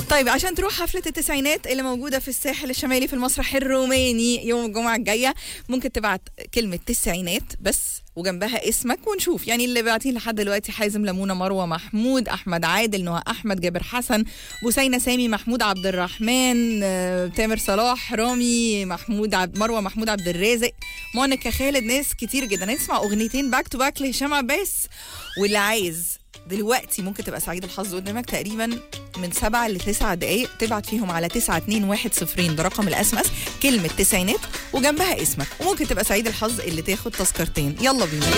طيب عشان تروح حفلة التسعينات اللي موجودة في الساحل الشمالي في المسرح الروماني يوم الجمعة الجاية ممكن تبعت كلمة تسعينات بس وجنبها اسمك ونشوف يعني اللي باعتين لحد دلوقتي حازم لمونة مروة محمود أحمد عادل نهى أحمد جابر حسن بوسينة سامي محمود عبد الرحمن آه، تامر صلاح رامي محمود عبد مروة محمود عبد الرازق مونيكا خالد ناس كتير جدا نسمع أغنيتين باك تو باك لهشام عباس واللي عايز دلوقتي ممكن تبقى سعيد الحظ قدامك تقريبا من سبعة لتسعة دقايق تبعت فيهم على تسعة اتنين واحد صفرين ده رقم الاس ام اس كلمة تسعينات وجنبها اسمك وممكن تبقى سعيد الحظ اللي تاخد تذكرتين يلا بينا